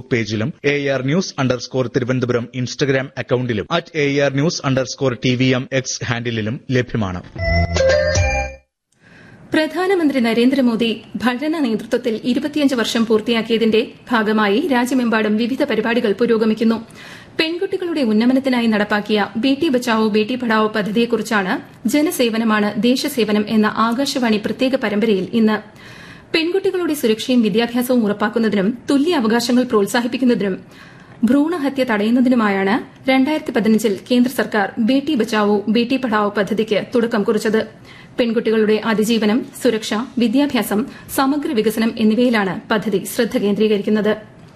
പേജിലും A R news underscore Thiruvananthapuram Instagram അക്കൌണ്ടിലും at A R news underscore T V M X ഹാൻഡിലും ലഭ്യമാണ് പ്രധാനമന്ത്രി നരേന്ദ്രമോദി ഭരണ നേതൃത്വത്തിൽ ഇരുപത്തിയഞ്ച് വർഷം പൂർത്തിയാക്കിയതിന്റെ ഭാഗമായി രാജ്യമെമ്പാടും വിവിധ പരിപാടികൾ പുരോഗമിക്കുന്നു പെൺകുട്ടികളുടെ ഉന്നമനത്തിനായി നടപ്പാക്കിയ ബേട്ടി ബച്ചാവോ ബേട്ടി പഠാവോ പദ്ധതിയെക്കുറിച്ചാണ് ജനസേവനമാണ് ദേശസേവനം എന്ന ആകാശവാണി പ്രത്യേക പരമ്പരയിൽ ഇന്ന് പെൺകുട്ടികളുടെ സുരക്ഷയും വിദ്യാഭ്യാസവും ഉറപ്പാക്കുന്നതിനും തുല്യ അവകാശങ്ങൾ പ്രോത്സാഹിപ്പിക്കുന്നതിനും ഭ്രൂണഹത്യ തടയുന്നതിനുമായാണ് രണ്ടായിരത്തി പതിനഞ്ചിൽ കേന്ദ്ര സർക്കാർ ബേട്ടി ബച്ചാവോ ബേട്ടി പഠാവോ പദ്ധതിക്ക് തുടക്കം കുറിച്ചത് പെൺകുട്ടികളുടെ അതിജീവനം സുരക്ഷ വിദ്യാഭ്യാസം സമഗ്ര വികസനം എന്നിവയിലാണ് പദ്ധതി ശ്രദ്ധ കേന്ദ്രീകരിക്കുന്നത്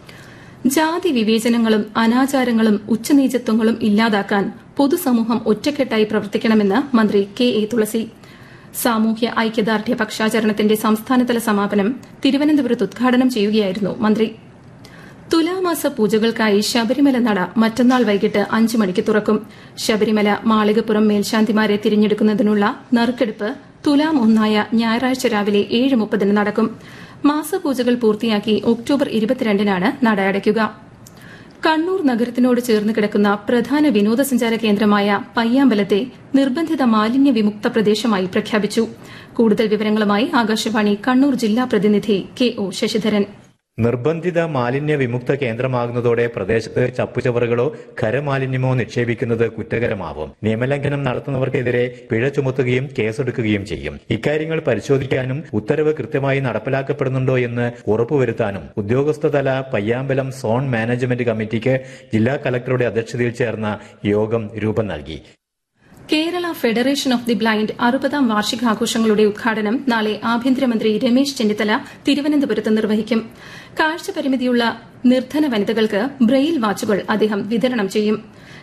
ജാതി വിവേചനങ്ങളും അനാചാരങ്ങളും ഉച്ചനീചത്വങ്ങളും ഇല്ലാതാക്കാൻ പൊതുസമൂഹം ഒറ്റക്കെട്ടായി പ്രവർത്തിക്കണമെന്ന് മന്ത്രി കെ എ തുളസി സാമൂഹ്യ ഐക്യദാർഢ്യ പക്ഷാചരണത്തിന്റെ സംസ്ഥാനതല സമാപനം തിരുവനന്തപുരത്ത് ഉദ്ഘാടനം ചെയ്യുകയായിരുന്നു മന്ത്രി തുലാമാസ പൂജകൾക്കായി ശബരിമല നട മറ്റന്നാൾ വൈകിട്ട് അഞ്ച് മണിക്ക് തുറക്കും ശബരിമല മാളികപ്പുറം മേൽശാന്തിമാരെ തിരഞ്ഞെടുക്കുന്നതിനുള്ള നറുക്കെടുപ്പ് തുലാം ഒന്നായ ഞായറാഴ്ച രാവിലെ ഏഴ് മുപ്പതിന് നടക്കും മാസപൂജകൾ പൂർത്തിയാക്കി ഒക്ടോബർ ഇരുപത്തിരണ്ടിനാണ് നട അടയ്ക്കുക കണ്ണൂർ നഗരത്തിനോട് ചേർന്ന് കിടക്കുന്ന പ്രധാന വിനോദസഞ്ചാര കേന്ദ്രമായ പയ്യാമ്പലത്തെ നിർബന്ധിത മാലിന്യ വിമുക്ത പ്രദേശമായി പ്രഖ്യാപിച്ചു കൂടുതൽ വിവരങ്ങളുമായി ആകാശവാണി കണ്ണൂർ ജില്ലാ പ്രതിനിധി കെ ഒ ശശിധരൻ നിർബന്ധിത മാലിന്യ വിമുക്ത കേന്ദ്രമാകുന്നതോടെ പ്രദേശത്ത് ചപ്പുചവറുകളോ ഖരമാലിന്യമോ നിക്ഷേപിക്കുന്നത് കുറ്റകരമാവും നിയമലംഘനം നടത്തുന്നവർക്കെതിരെ പിഴ ചുമത്തുകയും കേസെടുക്കുകയും ചെയ്യും ഇക്കാര്യങ്ങൾ പരിശോധിക്കാനും ഉത്തരവ് കൃത്യമായി നടപ്പിലാക്കപ്പെടുന്നുണ്ടോ എന്ന് ഉറപ്പുവരുത്താനും ഉദ്യോഗസ്ഥതല പയ്യാമ്പലം സോൺ മാനേജ്മെന്റ് കമ്മിറ്റിക്ക് ജില്ലാ കലക്ടറുടെ അധ്യക്ഷതയിൽ ചേർന്ന യോഗം രൂപം നൽകി Kerala federation of the blind അറുപതാം വാർഷികാഘോഷങ്ങളുടെ ഉദ്ഘാടനം നാളെ ആഭ്യന്തരമന്ത്രി രമേശ് ചെന്നിത്തല തിരുവനന്തപുരത്ത് നിർവഹിക്കും കാഴ്ചപരിമിതിയുള്ള നിർധന വനിതകൾക്ക് ബ്രെയിൽ വാച്ചുകൾ അദ്ദേഹം വിതരണം ചെയ്യും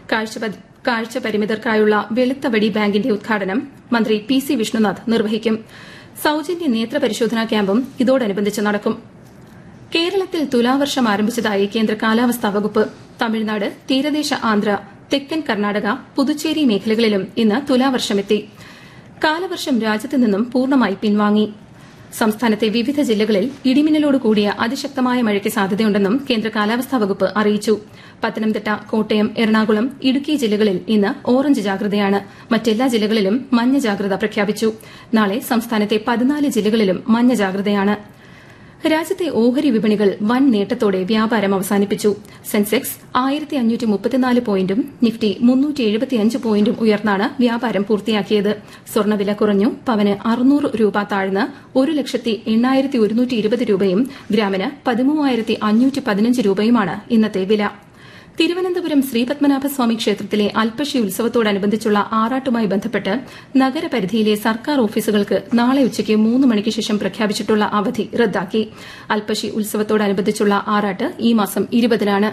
കാഴ്ചപരിമിതർക്കായുള്ള വെളുത്തവടി ബാങ്കിന്റെ ഉദ്ഘാടനം മന്ത്രി പി സി വിഷ്ണുനാഥ് നിർവഹിക്കും സൌജന്യ നേത്ര പരിശോധനാ ക്യാമ്പും ഇതോടനുബന്ധിച്ച് നടക്കും കേരളത്തിൽ തുലാവർഷം ആരംഭിച്ചതായി കേന്ദ്ര കാലാവസ്ഥാ വകുപ്പ് തമിഴ്നാട് തീരദേശ ആന്ധ്ര തെക്കൻ കർണാടക പുതുച്ചേരി മേഖലകളിലും ഇന്ന് തുലാവർഷമെത്തി കാലവർഷം രാജ്യത്ത് നിന്നും പൂർണ്ണമായി പിൻവാങ്ങി സംസ്ഥാനത്തെ വിവിധ ജില്ലകളിൽ ഇടിമിന്നലോട് കൂടിയ അതിശക്തമായ മഴയ്ക്ക് സാധ്യതയുണ്ടെന്നും കേന്ദ്ര കാലാവസ്ഥാ വകുപ്പ് അറിയിച്ചു പത്തനംതിട്ട കോട്ടയം എറണാകുളം ഇടുക്കി ജില്ലകളിൽ ഇന്ന് ഓറഞ്ച് ജാഗ്രതയാണ് മറ്റെല്ലാ ജില്ലകളിലും മഞ്ഞ ജാഗ്രത പ്രഖ്യാപിച്ചു നാളെ സംസ്ഥാനത്തെ പതിനാല് ജില്ലകളിലും മഞ്ഞ ജാഗ്രതയാണ് രാജ്യത്തെ ഓഹരി വിപണികൾ വൻ നേട്ടത്തോടെ വ്യാപാരം അവസാനിപ്പിച്ചു സെൻസെക്സ് ആയിരത്തി അഞ്ഞൂറ്റി മുപ്പത്തിനാല് പോയിന്റും നിഫ്റ്റി മുന്നൂറ്റി എഴുപത്തിയഞ്ച് പോയിന്റും ഉയർന്നാണ് വ്യാപാരം പൂർത്തിയാക്കിയത് സ്വർണ്ണവില കുറഞ്ഞു പവന് അറുന്നൂറ് രൂപ താഴ്ന്ന് ഒരു ലക്ഷത്തി എണ്ണായിരത്തി ഒരുന്നൂറ്റി ഇരുപത് രൂപയും ഗ്രാമിന് പതിമൂവായിരത്തി അഞ്ഞൂറ്റി പതിനഞ്ച് രൂപയുമാണ് ഇന്നത്തെ വില തിരുവനന്തപുരം ശ്രീപത്മനാഭസ്വാമി ക്ഷേത്രത്തിലെ അൽപ്പശി ഉത്സവത്തോടനുബന്ധിച്ചുള്ള ആറാട്ടുമായി ബന്ധപ്പെട്ട് നഗരപരിധിയിലെ സർക്കാർ ഓഫീസുകൾക്ക് നാളെ ഉച്ചയ്ക്ക് മൂന്ന് മണിക്ക് ശേഷം പ്രഖ്യാപിച്ചിട്ടുള്ള അവധി റദ്ദാക്കി അൽപ്പശി ഉത്സവത്തോടനുബന്ധിച്ചുള്ള ആറാട്ട് ഈ മാസം ഇരുപതിനാണ്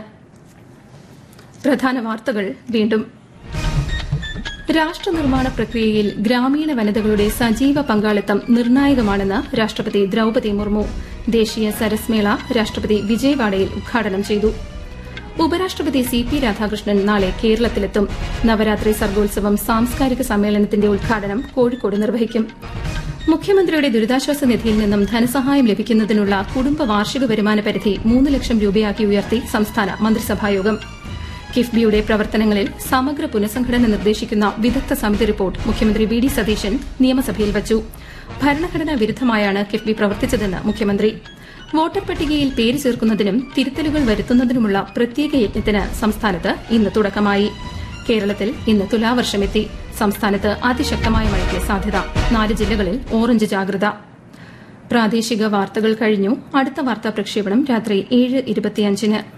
പ്രധാന വാർത്തകൾ വീണ്ടും രാഷ്ട്രനിർമ്മാണ പ്രക്രിയയിൽ ഗ്രാമീണ വനിതകളുടെ സജീവ പങ്കാളിത്തം നിർണായകമാണെന്ന് രാഷ്ട്രപതി ദ്രൌപതി മുർമു ദേശീയ സരസ് മേള രാഷ്ട്രപതി വിജയവാഡയിൽ ഉദ്ഘാടനം ചെയ്തു ഉപരാഷ്ട്രപതി സി പി രാധാകൃഷ്ണൻ നാളെ കേരളത്തിലെത്തും നവരാത്രി സർഗോത്സവം സാംസ്കാരിക സമ്മേളനത്തിന്റെ ഉദ്ഘാടനം കോഴിക്കോട് നിർവഹിക്കും മുഖ്യമന്ത്രിയുടെ ദുരിതാശ്വാസ നിധിയിൽ നിന്നും ധനസഹായം ലഭിക്കുന്നതിനുള്ള കുടുംബ വാർഷിക വരുമാന പരിധി മൂന്ന് ലക്ഷം രൂപയാക്കി ഉയർത്തി സംസ്ഥാന മന്ത്രിസഭായോഗം കിഫ്ബിയുടെ പ്രവർത്തനങ്ങളിൽ സമഗ്ര പുനഃസംഘടന നിർദ്ദേശിക്കുന്ന വിദഗ്ധ സമിതി റിപ്പോർട്ട് മുഖ്യമന്ത്രി വി ഡി സതീശൻ നിയമസഭയിൽ വച്ചു ഭരണഘടനാ വിരുദ്ധമായാണ് കിഫ്ബി പ്രവർത്തിച്ചതെന്ന് മുഖ്യമന്ത്രി വോട്ടർ പട്ടികയിൽ പേര് ചേർക്കുന്നതിനും തിരുത്തലുകൾ വരുത്തുന്നതിനുമുള്ള പ്രത്യേക യജ്ഞത്തിന് സംസ്ഥാനത്ത് ഇന്ന് തുടക്കമായി കേരളത്തിൽ ഇന്ന് തുലാവർഷമെത്തി സംസ്ഥാനത്ത് അതിശക്തമായ മഴയ്ക്ക് സാധ്യത നാല് ജില്ലകളിൽ ഓറഞ്ച് ജാഗ്രത പ്രാദേശിക വാർത്തകൾ കഴിഞ്ഞു അടുത്ത വാർത്താ പ്രക്ഷേപണം രാത്രി ഏഴ് ഇരുപത്തിയഞ്ചിന്